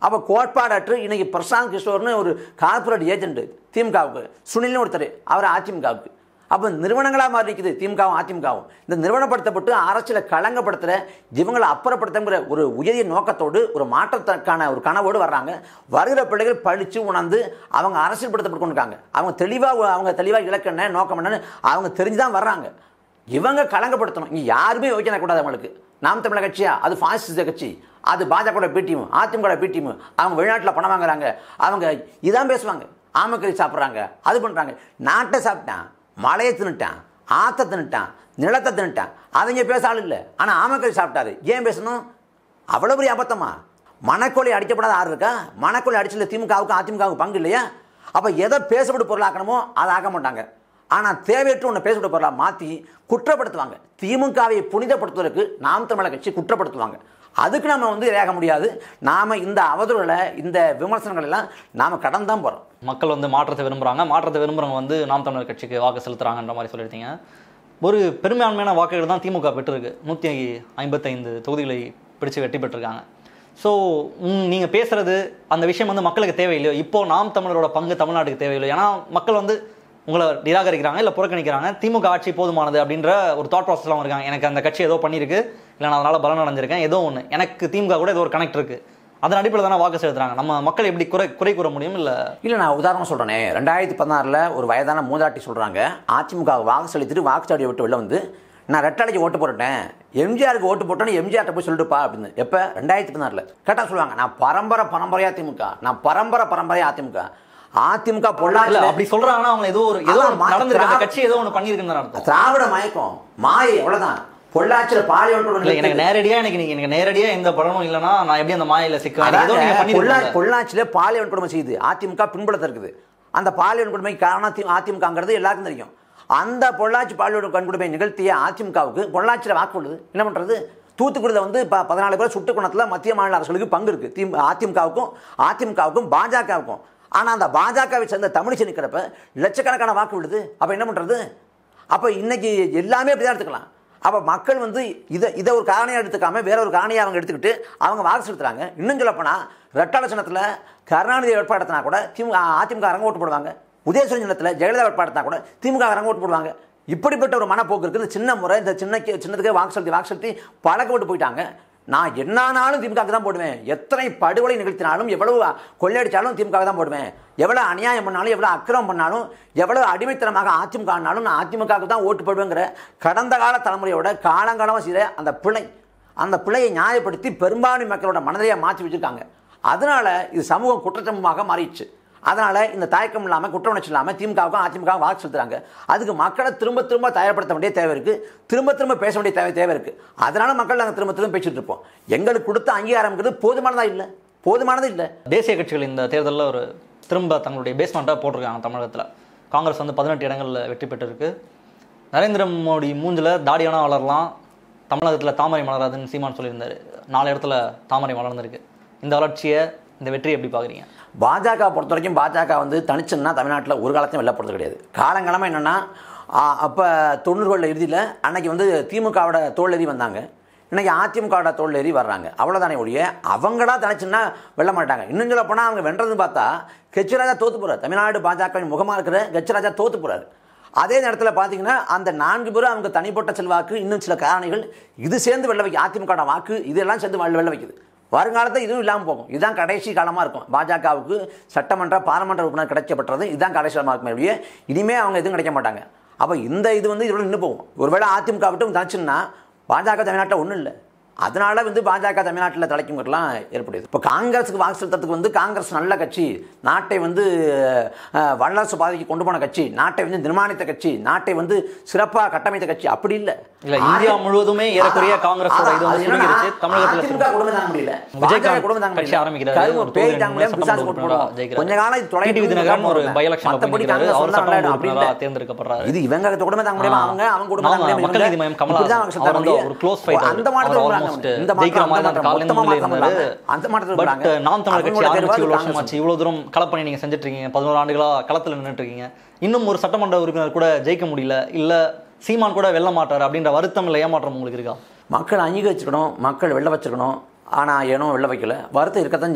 அப்போ கோட்பாடற்று இன்னைக்கு பிரசாந்த் கிஷோர்னு ஒரு கார்ப்பரேட் ஏஜென்ட் திமுகவுக்கு சுனில்னு ஒருத்தர் அவர் அதிமுகவுக்கு அப்போ நிறுவனங்களாக மாறி இருக்குது திமுகவும் அதிமுகவும் இந்த நிறுவனப்படுத்தப்பட்டு அரசியலை களங்கப்படுத்துகிற இவங்களை அப்புறப்படுத்துங்கிற ஒரு உயரிய நோக்கத்தோடு ஒரு மாற்றத்திற்கான ஒரு கனவோடு வர்றாங்க வருகிற பிள்ளைகள் படித்து உணர்ந்து அவங்க அரசியல்படுத்தப்பட்டு கொண்டிருக்காங்க அவங்க தெளிவாக அவங்க தெளிவாக இலக்கு என்ன நோக்கம் என்னன்னு அவங்க தெரிஞ்சு தான் வர்றாங்க இவங்க களங்கப்படுத்தணும் இங்கே யாருமே யோசிக்க கூடாது அவங்களுக்கு நாம் தமிழர் கட்சியா அது பாசிச கட்சி அது பாஜக பிடிஎம் அதிமுக பிடிஎம் அவங்க வெளிநாட்டில் பணம் வாங்குறாங்க அவங்க இதான் பேசுவாங்க ஆமக்கறி சாப்பிட்றாங்க அது பண்ணுறாங்க நாட்டை சாப்பிட்டான் மலையை தின்னுட்டான் ஆற்றை தின்னுட்டான் நிலத்தை தின்னுட்டான் அவங்க பேச ஆள் இல்லை ஆனால் ஆமக்கறி சாப்பிட்டாரு ஏன் பேசணும் அவ்வளோ பெரிய அபத்தமா மணக்கோழி அடிக்கப்படாத ஆறு இருக்கா மணக்கோழி அடிச்சல திமுகவுக்கும் அதிமுகவுக்கும் பங்கு இல்லையா அப்போ எதை பேசப்பட்டு பொருளாக்கணுமோ அதை ஆக்க மாட்டாங்க ஆனால் தேவையற்ற ஒன்று பேசப்பட்ட பொருளாக மாற்றி குற்றப்படுத்துவாங்க திமுகவை புனிதப்படுத்துவதற்கு நாம் தமிழர் கட்சி குற்றப்படுத்துவாங்க அதுக்கு நம்ம வந்து இரையாக முடியாது நாம் இந்த அவதூறுகளை இந்த விமர்சனங்கள் எல்லாம் நாம் கடந்து தான் போகிறோம் மக்கள் வந்து மாற்றத்தை விரும்புறாங்க மாற்றத்தை விரும்புறவங்க வந்து நாம் தமிழர் கட்சிக்கு வாக்கு செலுத்துறாங்கன்ற மாதிரி சொல்லியிருந்தீங்க ஒரு பெரும்பான்மையான வாக்குகள் தான் திமுக பெற்றிருக்கு நூற்றி ஐம்பத்தைந்து தொகுதிகளை பிடிச்சு வெற்றி பெற்றிருக்காங்க ஸோ நீங்கள் பேசுறது அந்த விஷயம் வந்து மக்களுக்கு தேவையில்லையோ இப்போ நாம் தமிழரோட பங்கு தமிழ்நாட்டுக்கு தேவையில்லையோ ஏன்னா மக்கள் வந்து உங்களை நிராகரிக்கிறாங்க இல்லை புறக்கணிக்கிறாங்க திமுக ஆட்சி போதுமானது அப்படின்ற ஒரு தாட் ப்ராசஸ்லாம் இருக்காங்க எனக்கு அந்த கட்சி ஏதோ பண்ணியிருக்கு இல்லை நான் அதனால் பலன் அடைஞ்சிருக்கேன் ஏதோ ஒன்று எனக்கு திமுக கூட ஏதோ ஒரு கனெக்ட் இருக்கு அதன் அடிப்படையில் தானே வாக்கு செலுத்துறாங்க நம்ம மக்கள் எப்படி குறை குறை கூற முடியும் இல்லை இல்லை நான் உதாரணம் சொல்கிறேனே ரெண்டாயிரத்தி பதினாறில் ஒரு வயதான மூதாட்டி சொல்கிறாங்க அதிமுக வாக்கு செலுத்திட்டு வாக்குச்சாவடியை விட்டு வெளில வந்து நான் ரெட்டாளைக்கு ஓட்டு போட்டுட்டேன் எம்ஜிஆருக்கு ஓட்டு போட்டேன்னு எம்ஜிஆர்ட்ட போய் சொல்லிட்டுப்பா அப்படின்னு எப்போ ரெண்டாயிரத்தி பதினாறில் கரெக்டாக சொல்லுவாங்க நான் பரம்பரை பரம்பரையாக திமுக நான் பரம்பரை பரம்பரையாக அதிமுக அதிமுக இல்ல பொள்ளாச்சி அப்படி சொல்றாங்கன்னா அவங்க ஏதோ ஒரு ஏதோ அதான் மா- நடந்திருக்கு அந்த திரா- கட்சி ஏதோ ஒன்று பண்ணியிருக்குன்னு தான் அர்த்தம் திராவிட மயக்கம் மாயை அவ்வளோதான் பொள்ளாச்சியில் பாலியல் இல்ல எனக்கு நேரடியா எனக்கு நீங்க எனக்கு நேரடியா எந்த பலனும் இல்லைன்னா நான் எப்படி அந்த மாயில சிக்குவேன் எனக்கு ஏதோ நீங்க அதாவது பொள்ளா பண்ணிருக்கீங்க பொள்ளாச்சியில் பாலியல் கொடுமை செய்யுது அதிமுக பின்புலத்தில் இருக்குது அந்த பாலியல் கொடுமைக்கு காரணம் தி- அதிமுகங்கிறது எல்லாருக்கும் தெரியும் அந்த பொள்ளாச்சி பாலியல் வன்கொடுமை நிகழ்த்திய அதிமுகவுக்கு பொள்ளாச்சியில் வாக்கு விடுது என்ன பண்ணுறது தூத்துக்குடியில் வந்து இப்போ பதினாலு பேர் சுட்டு குணத்தில் மத்திய மாநில அரசுகளுக்கு பங்கு இருக்குது தி அதிமுகவுக்கும் அதிமுகவுக்கும் பாஜகவுக்கும் ஆனால் அந்த பாஜகவை சேர்ந்த தமிழிசை நிற்கிறப்ப லட்சக்கணக்கான வாக்கு விடுது அப்போ என்ன பண்ணுறது அப்போ இன்னைக்கு எல்லாமே அப்படி தான் எடுத்துக்கலாம் அப்போ மக்கள் வந்து இதை இதை ஒரு காரணியாக எடுத்துக்காம வேற ஒரு காரணியாக அவங்க எடுத்துக்கிட்டு அவங்க வாக்கு செலுத்துறாங்க இன்னும் சொல்லப்போனால் ரெட்டாள சின்னத்தில் கருணாநிதி வேட்பாளத்தினா கூட திமுக அதிமுக அரங்க ஓட்டு போடுவாங்க உதயசூரியன் சின்னத்தில் ஜெயலலிதா வேட்பாளத்தினா கூட திமுக அரங்க ஓட்டு போடுவாங்க இப்படிப்பட்ட ஒரு மனப்போக்கு இருக்குது இந்த சின்ன முறை இந்த சின்ன சின்னத்துக்கு வாக்கு செலுத்தி வாக்கு செலுத்தி பழக்கப்பட்டு போயிட்டாங்க நான் என்னானாலும் திமுகவுக்கு தான் போடுவேன் எத்தனை படுகொலை நிகழ்த்தினாலும் எவ்வளவு கொள்ளையடிச்சாலும் திமுக தான் போடுவேன் எவ்வளவு அநியாயம் பண்ணாலும் எவ்வளவு அக்கிரமம் பண்ணாலும் எவ்வளவு அடிமைத்தனமாக அதிமுக ஆனாலும் நான் அதிமுகவுக்கு தான் ஓட்டு போடுவேங்கிற கடந்த கால தலைமுறையோட காலங்காலமாக செய்கிற அந்த பிழை அந்த பிழையை நியாயப்படுத்தி பெரும்பான்மை மக்களோட மனதையை மாற்றி வச்சிருக்காங்க அதனால இது சமூகம் குற்றச்சமமாக மாறிடுச்சு அதனால இந்த தயக்கம் இல்லாமல் குற்ற உணர்ச்சி இல்லாமல் திமுகவுக்கும் அதிமுகவும் வாக்கு செலுத்துறாங்க அதுக்கு மக்களை திரும்ப திரும்ப தயார்படுத்த வேண்டிய தேவை இருக்கு திரும்ப திரும்ப பேச வேண்டிய தேவை தேவை இருக்கு அதனால மக்கள் நாங்கள் திரும்ப திரும்ப பேசிட்டு இருப்போம் எங்களுக்கு கொடுத்த அங்கீகாரம்ங்கிறது போதுமானதா இல்லை போதுமானது இல்லை தேசிய கட்சிகள் இந்த தேர்தலில் ஒரு திரும்ப தங்களுடைய பேஸ்மெண்ட்டாக போட்டிருக்காங்க தமிழகத்தில் காங்கிரஸ் வந்து பதினெட்டு இடங்களில் வெற்றி பெற்றிருக்கு நரேந்திர மோடி மூஞ்சில் தாடியானா வளரலாம் தமிழகத்தில் தாமரை மலராதுன்னு சீமான் சொல்லியிருந்தாரு நாலு இடத்துல தாமரை மலர்ந்திருக்கு இந்த வளர்ச்சியை இந்த வெற்றியை எப்படி பார்க்குறீங்க பாஜக பொறுத்த வரைக்கும் பாஜக வந்து தனிச்சுன்னா தமிழ்நாட்டில் ஒரு காலத்தையும் வெளில போகிறது கிடையாது காலங்காலமாக என்னென்னா அப்போ தொண்ணூறுகளில் இறுதியில் அன்னைக்கு வந்து திமுகவோட தோல்லேறி வந்தாங்க இன்னைக்கு அதிமுகவோட தோல்லேறி வர்றாங்க அவ்வளோதானே ஒழிய அவங்களா தனிச்சுன்னா வெல்ல மாட்டாங்க இன்னும் சொல்ல போனால் அவங்க வென்றதுன்னு பார்த்தா கெச்சிராஜா தோத்து போகிறார் தமிழ்நாடு பாஜகவின் முகமாக இருக்கிற கெச்சிராஜா தோத்து போகிறாரு அதே நேரத்தில் பார்த்தீங்கன்னா அந்த நான்கு பேரும் அவங்க தனிப்பட்ட செல்வாக்கு இன்னும் சில காரணிகள் இது சேர்ந்து வெள்ள வைக்க அதிமுக வாக்கு இதெல்லாம் சேர்ந்து வெள்ள வெள்ள வைக்குது வருங்காலத்தில் இதுவும் இல்லாமல் போகும் இதுதான் கடைசி காலமாக இருக்கும் பாஜகவுக்கு சட்டமன்ற பாராளுமன்ற உறுப்பினர் கிடைக்கப்பட்டது இதுதான் கடைசி காலமாக இருக்குமே ஒழிய இனிமே அவங்க எதுவும் கிடைக்க மாட்டாங்க அப்போ இந்த இது வந்து இதோட நின்று போகும் ஒருவேளை அதிமுக விட்டும் தனிச்சுன்னா பாஜக தமிழ்நாட்டில் ஒன்றும் இல்லை அதனால வந்து பாஜக தமிழ்நாட்டில் தலைக்குங்கிறலாம் ஏற்படுது இப்போ காங்கிரஸுக்கு வாக்கு செலுத்துறதுக்கு வந்து காங்கிரஸ் நல்ல கட்சி நாட்டை வந்து அஹ், வல்லரசு பாதைக்கு கொண்டு போன கட்சி நாட்டை வந்து நிர்மாணித்த கட்சி நாட்டை வந்து சிறப்பாக கட்டமைத்த கட்சி அப்படி இல்லை இல்ல, இந்தியா முழுவதுமே ஏறக்குறைய காங்கிரஸோட இது வந்து சுருங்கிருச்சு. தமிழகத்துல அதிமுக குடும்பம் தாங்க முடியல விஜயகாந்த் பாஜக குடும்பம் தாங்க கட்சி முடியல. ஆரம்பிக்கிறாரு. கரும்பு ஒரு பேய் தொகுதி தாங்க முடியல, சட்டமன்ற பிசாசு போட்டு உறுப்பினரா போடுவோம். ஜெயிக்கிறாரு. கொஞ்ச காலம் இது தொலைவில் டிடிவி இருந்து தினகரன் ஒரு காப்பாத்துவாங்க. by election ல மத்தபடி பண்ணிக்கிறாரு. காங்கிரஸ் அவர் சொன்னா சட்டமன்ற விளையாடும். அப்படி உறுப்பினரா இல்லை. தேர்ந்தெடுக்கப்படுறாரு. இது இவங்க குடும்பம் தாங்க முடியுமா ஆ. அவங்க அவங்க குடும்பம் தாங்க ஆமா, முடியுமா மக்கள் இவங்க? நீதி மய்யம் கமலா இப்படி தான் அவங்க அவர் வந்து செத்தாங்க. ஒரு close fighter. அந்த மாநிலத்தில் அவர் விடுறாங்க almost அவங்க. இந்த ஜெயிக்கிற மாநிலம், மாதிரி அந்த தான் காலையில மொத்தமா முன்னிலையில மாற்றம் இருந்தாரு. இல்லாம அந்த மாநிலத்தில் பட் விடுறாங்க. நாம் தமிழர் கட்சி அவங்களோட ஆரம்பிச்சு தேர்வாக இவ்வளவு காங்கிரஸ் வருஷமாச்சு இவ்வளவு தூரம் களப்பணி நீங்க செஞ்சுட்டு இருக்கீங்க பதினோரு ஆண்டுகளா களத்துல நின்னுட்டு இருக்கீங்க இன்னும் ஒரு சட்டமன்ற உறுப்பினர் கூட ஜெயிக்க முடியல இல்ல சீமான் கூட வெல்ல மாட்டார் அப்படின்ற வருத்தம் இல்ல ஏமாற்றம் உங்களுக்கு இருக்கா மக்கள் அங்கீகரிச்சுக்கணும் மக்கள் வெளில வச்சிருக்கணும் ஆனால் ஏனோ வெளில வைக்கல வருத்தம் இருக்கத்தான் செய்யும்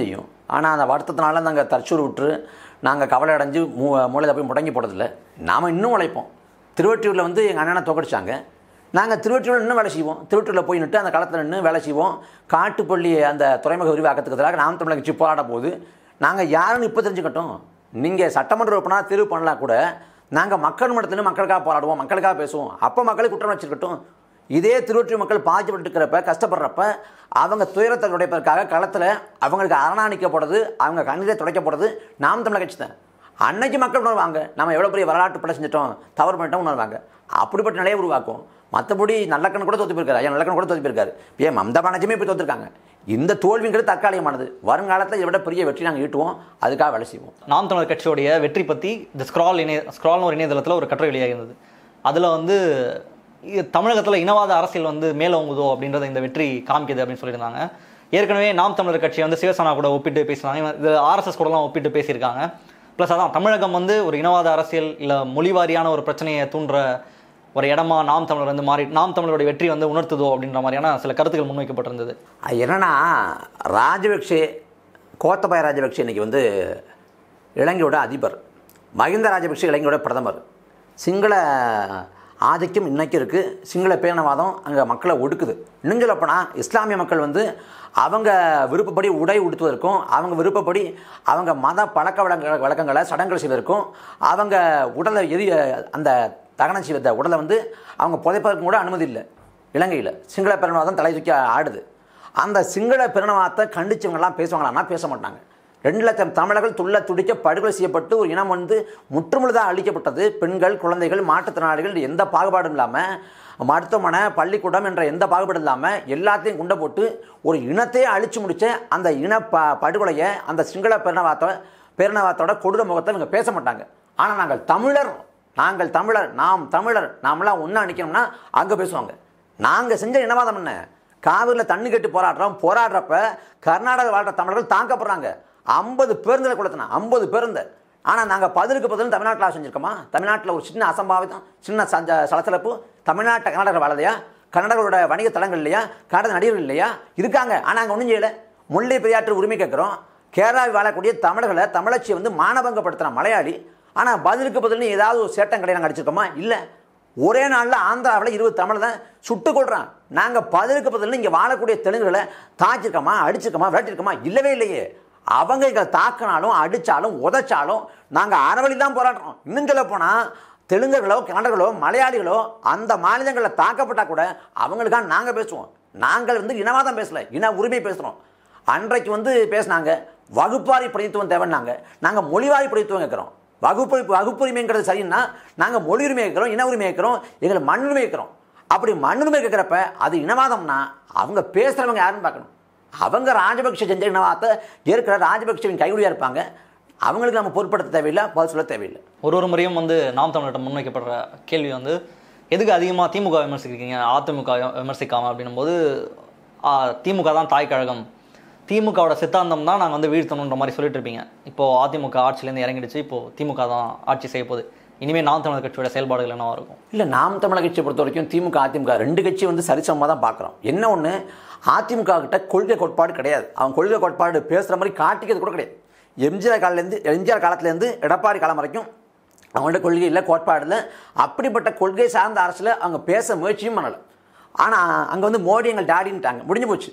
ஆனால் அந்த வருத்தத்தினால நாங்கள் தற்சூர் விட்டு நாங்கள் கவலை அடைஞ்சு மூ மூலையில் போய் முடங்கி போடுறதில்ல நாம் இன்னும் உழைப்போம் திருவற்றியூரில் வந்து எங்கள் அண்ணனை தோக்கடிச்சாங்க நாங்கள் திருவற்றியூரில் இன்னும் வேலை செய்வோம் திருவற்றியூரில் போய் நின்று அந்த களத்தில் நின்று வேலை செய்வோம் காட்டுப்பள்ளி அந்த துறைமுக விரிவாக்கத்துக்கு எதிராக நாம் தமிழக கட்சி போராட போது நாங்கள் யாருன்னு இப்போ தெரிஞ்சுக்கட்டும் நீங்கள் சட்டமன்ற உறுப்பினர் தேர்வு பண்ணலாம் கூட நாங்கள் மக்கள் மட்டத்தில் மக்களுக்காக போராடுவோம் மக்களுக்காக பேசுவோம் அப்போ மக்களுக்கு குற்றம் வச்சிருக்கட்டும் இதே திருவொற்றியூர் மக்கள் பாதிக்கப்பட்டு இருக்கிறப்ப கஷ்டப்படுறப்ப அவங்க துயரத்தை துடைப்பதற்காக களத்தில் அவங்களுக்கு அரணாணிக்கப்படுறது அவங்க கண்ணீரை துடைக்கப்படுறது நாம் தமிழக கட்சி தான் அன்னைக்கு மக்கள் உணர்வாங்க நம்ம எவ்வளோ பெரிய வரலாற்று படம் செஞ்சிட்டோம் தவறு பண்ணிட்டோம் உணர்வாங்க அப்படிப்பட்ட நிலையை உருவாக்கும் மற்றபடி நல்லக்கண் கூட தோத்து போயிருக்காரு ஐயா நல்லக்கண் கூட தோத்து போயிருக்காரு ஏன் மம்தா பானர்ஜியுமே இப்போ தோத்துருக்காங்க இந்த தோல்விங்கிறது தற்காலிகமானது வருங்காலத்தில் இதை விட பெரிய வெற்றி நாங்கள் ஈட்டுவோம் அதுக்காக வேலை செய்வோம் நாம் தமிழர் கட்சியோடைய வெற்றி பற்றி இந்த ஸ்க்ரால் இணைய ஸ்க்ரால்னு ஒரு இணையதளத்தில் ஒரு கட்டுரை வெளியாகிருந்தது அதில் வந்து இ- தமிழகத்தில் இனவாத அரசியல் வந்து மேலோங்குதோ அப்படின்றத இந்த வெற்றி காமிக்குது அப்படின்னு சொல்லியிருந்தாங்க ஏற்கனவே நாம் தமிழர் கட்சியை வந்து சிவசேனா கூட ஒப்பிட்டு பேசினாங்க இவன் இது ஆர்எஸ்எஸ் கூடலாம் ஒப்பிட்டு பேசியிருக்காங்க ப்ளஸ் அதான் தமிழகம் வந்து ஒரு இனவாத அரசியல் இல்லை மொழிவாரியான ஒரு பிரச்சனையை தூண்டுற ஒரு இடமா நாம் தமிழர் வந்து மாறி நாம் தமிழருடைய வெற்றி வந்து உணர்த்துதோ அப்படின்ற மாதிரியான சில கருத்துக்கள் முன்வைக்கப்பட்டிருந்தது அது என்னன்னா ராஜபக்ஷே கோத்தபாய ராஜபக்ஷே இன்னைக்கு வந்து இலங்கையோட அதிபர் மஹிந்த ராஜபக்ஷே இலங்கையோட பிரதமர் சிங்கள ஆதிக்கம் இன்னைக்கு இருக்குது சிங்கள பேரினவாதம் அங்கே மக்களை ஒடுக்குது இன்னும் சொல்லப்போனால் இஸ்லாமிய மக்கள் வந்து அவங்க விருப்பப்படி உடை உடுத்துவதற்கும் அவங்க விருப்பப்படி அவங்க மத பழக்க வழக்க வழக்கங்களை சடங்குகள் செய்வதற்கும் அவங்க உடலை எரி அந்த தகனம் செய்வத உடலை வந்து அவங்க புதைப்பதற்கும் கூட அனுமதி இல்லை இலங்கையில் சிங்கள பேரினவாதம் தலை தூக்கி ஆடுது அந்த சிங்கள பெருணவாத்தை கண்டிச்சவங்கலாம் பேசுவாங்களான்னா பேச மாட்டாங்க ரெண்டு லட்சம் தமிழர்கள் துள்ள துடிக்க படுகொலை செய்யப்பட்டு ஒரு இனம் வந்து முற்றுமுழுதாக அழிக்கப்பட்டது பெண்கள் குழந்தைகள் மாற்றுத்திறனாளிகள் எந்த பாகுபாடும் இல்லாமல் மருத்துவமனை பள்ளிக்கூடம் என்ற எந்த பாகுபாடும் இல்லாமல் எல்லாத்தையும் குண்டை போட்டு ஒரு இனத்தையே அழிச்சு முடிச்ச அந்த இன ப படுகொலையை அந்த சிங்கள பெருணவாத்த பேரினவாத்தோட கொடூர முகத்தை இவங்க பேச மாட்டாங்க ஆனால் நாங்கள் தமிழர் நாங்கள் தமிழர் நாம் தமிழர் நாமெல்லாம் ஒன்றா நிற்கணும்னா அங்கே பேசுவாங்க நாங்கள் செஞ்ச இனவாதம் என்ன காவிரியில் தண்ணி கட்டி போராடுறோம் போராடுறப்ப கர்நாடக வாழ்ற தமிழர்கள் தாக்கப்படுறாங்க ஐம்பது பேருந்தில் கொடுத்தனா ஐம்பது பேருந்து ஆனால் நாங்கள் பதிலுக்கு பதில் தமிழ்நாட்டில் செஞ்சுருக்கோமா தமிழ்நாட்டில் ஒரு சின்ன அசம்பாவிதம் சின்ன சஞ்ச சலசலப்பு தமிழ்நாட்டை கர்நாடகர் வாழலையா கர்நாடகரோட வணிக தலங்கள் இல்லையா கன்னட நடிகர்கள் இல்லையா இருக்காங்க ஆனால் அங்கே ஒன்றும் செய்யலை முல்லை பெரியாற்று உரிமை கேட்குறோம் கேரளாவில் வாழக்கூடிய தமிழர்களை தமிழச்சியை வந்து மானபங்கப்படுத்துகிற மலையாளி ஆனால் பதிலுக்கு பதில்னு ஏதாவது ஒரு சேட்டம் கடையை நாங்கள் அடிச்சிருக்கோமா இல்லை ஒரே நாளில் ஆந்திராவில் இருபது தமிழ் தான் சுட்டு கொள்றான் நாங்கள் பதிலுக்கு பதில் இங்கே வாழக்கூடிய தெலுங்குகளை தாச்சிருக்கோமா அடிச்சிருக்கோமா விரட்டிருக்கோமா இல்லவே இல்லையே அவங்க எங்களை தாக்கினாலும் அடித்தாலும் உதைச்சாலும் நாங்கள் அறவழி தான் போராடுறோம் இன்னும் சொல்ல போனால் தெலுங்குகளோ கன்னடர்களோ மலையாளிகளோ அந்த மாநிலங்களில் தாக்கப்பட்டால் கூட அவங்களுக்காக நாங்கள் பேசுவோம் நாங்கள் வந்து இனவாதம் பேசல இன உரிமை பேசுகிறோம் அன்றைக்கு வந்து பேசினாங்க வகுப்பாரி பிரதித்துவம் தேவைன்னாங்க நாங்கள் மொழிவாரி பிரதித்துவம் கேட்குறோம் வகுப்பு வகுப்புரிமைங்கிறது சரின்னா நாங்கள் மொழி உரிமை கேட்குறோம் இன உரிமை கேட்குறோம் எங்களுக்கு மண் உரிமை கேட்குறோம் அப்படி மண் உரிமை கேட்குறப்ப அது இனவாதம்னா அவங்க பேசுகிறவங்க யாருன்னு பார்க்கணும் அவங்க ராஜபக்ஷ செஞ்ச இனவாதத்தை ஏற்கிற ராஜபக்ஷவின் கைகுடியாக இருப்பாங்க அவங்களுக்கு நம்ம பொருட்படுத்த தேவையில்லை பதில் சொல்ல தேவையில்லை ஒரு ஒரு முறையும் வந்து நாம் தமிழர்கிட்ட முன்வைக்கப்படுற கேள்வி வந்து எதுக்கு அதிகமாக திமுக விமர்சிக்கிறீங்க அதிமுக விமர்சிக்காம அப்படின்னும் போது ஆ, திமுக தான் தாய் கழகம் திமுகவோட சித்தாந்தம் தான் நாங்கள் வந்து வீழ்த்தணுன்ற மாதிரி சொல்லிட்டு இருப்பீங்க இப்போ அதிமுக ஆட்சியிலேருந்து இறங்கிடுச்சு இப்போ திமுக தான் ஆட்சி செய்ய போகுது இனிமேல் நாம் தமிழர் கட்சியோட செயல்பாடுகள் என்னவா இருக்கும் இல்லை நாம் தமிழக கட்சியை பொறுத்த வரைக்கும் திமுக அதிமுக ரெண்டு கட்சி வந்து சரிசமமாக தான் பார்க்குறோம் என்ன ஒன்று அதிமுக கிட்ட கொள்கை கோட்பாடு கிடையாது அவங்க கொள்கை கோட்பாடு பேசுகிற மாதிரி காட்டிக்கிறது கூட கிடையாது எம்ஜிஆர் காலிலேருந்து எம்ஜிஆர் காலத்துலேருந்து எடப்பாடி காலம் வரைக்கும் அவங்கள்ட்ட கொள்கை இல்லை கோட்பாடு இல்லை அப்படிப்பட்ட கொள்கை சார்ந்த அரசில் அவங்க பேச முயற்சியும் பண்ணலை ஆனால் அங்கே வந்து மோடி எங்கள் டாடின்ட்டாங்க முடிஞ்சு போச்சு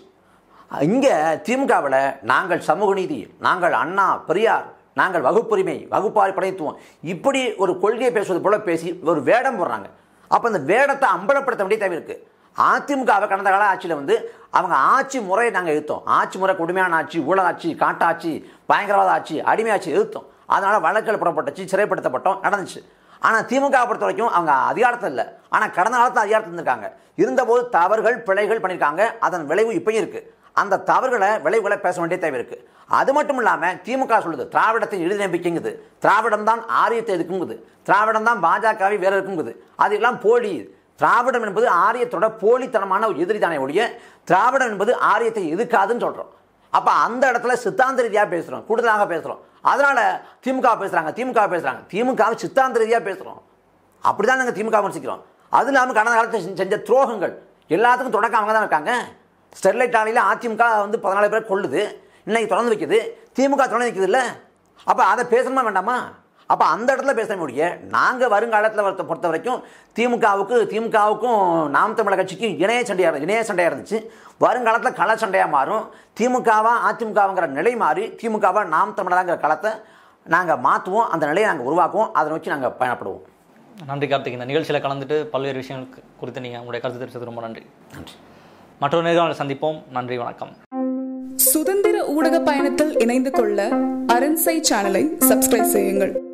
இங்கே திமுகவில் நாங்கள் சமூக நீதி நாங்கள் அண்ணா பெரியார் நாங்கள் வகுப்புரிமை வகுப்பாரி படைத்துவோம் இப்படி ஒரு கொள்கையை பேசுவது போல பேசி ஒரு வேடம் போடுறாங்க அப்போ அந்த வேடத்தை அம்பலப்படுத்த வேண்டிய தேவை இருக்குது அதிமுகவை கடந்த கால ஆட்சியில் வந்து அவங்க ஆட்சி முறையை நாங்கள் எதிர்த்தோம் ஆட்சி முறை கொடுமையான ஆட்சி ஊழல் ஆட்சி காட்டாட்சி பயங்கரவாத ஆட்சி அடிமை ஆட்சி எதிர்த்தோம் அதனால் வழக்குகள் புறப்பட்டுச்சு சிறைப்படுத்தப்பட்டோம் நடந்துச்சு ஆனால் திமுக பொறுத்த வரைக்கும் அவங்க அதிகாரத்தில் இல்லை ஆனால் கடந்த காலத்தில் அதிகாரத்தில் இருந்திருக்காங்க இருந்தபோது தவறுகள் பிழைகள் பண்ணியிருக்காங்க அதன் விளைவு இப்பயும் இருக்குது அந்த தவறுகளை விளைவுகளை பேச வேண்டிய தேவை இருக்கு அது மட்டும் இல்லாமல் திமுக சொல்லுது திராவிடத்தின் இறுதி நம்பிக்கைங்குது திராவிடம் தான் ஆரியத்தை எதுக்குங்குது திராவிடம் தான் பாஜகவை வேற இருக்குங்குது அதெல்லாம் போலி திராவிடம் என்பது ஆரியத்தோட போலித்தனமான ஒரு எதிரி தானே ஒழிய திராவிடம் என்பது ஆரியத்தை எதுக்காதுன்னு சொல்கிறோம் அப்போ அந்த இடத்துல சித்தாந்த ரீதியாக பேசுகிறோம் கூடுதலாக பேசுகிறோம் அதனால திமுக பேசுகிறாங்க திமுக பேசுகிறாங்க திமுகவை சித்தாந்த ரீதியாக பேசுகிறோம் அப்படி தான் நாங்கள் திமுக விமர்சிக்கிறோம் அது இல்லாமல் கடந்த காலத்தில் செஞ்ச- செஞ்ச துரோகங்கள் எல்லாத்துக்கும் தொடக்கம் அவங்க தான் இருக்காங்க ஸ்டெர்லைட் ஆலையில் அதிமுக வந்து பதினாலு பேர் கொள்ளுது இன்னைக்கு தொடர்ந்து வைக்குது திமுக தொடர்ந்து வைக்குது இல்லை அப்போ அதை பேசணுமா வேண்டாமா அப்போ அந்த இடத்துல பேச முடிய நாங்கள் வருங்காலத்தில் பொறுத்த பொறுத்த வரைக்கும் திமுகவுக்கு திமுகவுக்கும் நாம் தமிழர் கட்சிக்கும் இணைய சண்டையாக இணைய சண்டையாக இருந்துச்சு வருங்காலத்தில் கள சண்டையாக மாறும் திமுகவா அதிமுகவுங்கிற நிலை மாறி திமுகவா நாம் தமிழராங்கிற களத்தை நாங்கள் மாற்றுவோம் அந்த நிலையை நாங்கள் உருவாக்குவோம் அதை நோக்கி நாங்கள் பயணப்படுவோம் நன்றி கார்த்திக் இந்த நிகழ்ச்சியில் கலந்துட்டு பல்வேறு விஷயங்களுக்கு குறித்து நீங்கள் உங்களுடைய கருத்து தெரிவித்தது ரொம்ப நன்றி நன்றி மற்றொரு நேர்காணல் சந்திப்போம் நன்றி வணக்கம் சுதந்திர ஊடக பயணத்தில் இணைந்து கொள்ள அரண்சை சேனலை சப்ஸ்கிரைப் செய்யுங்கள்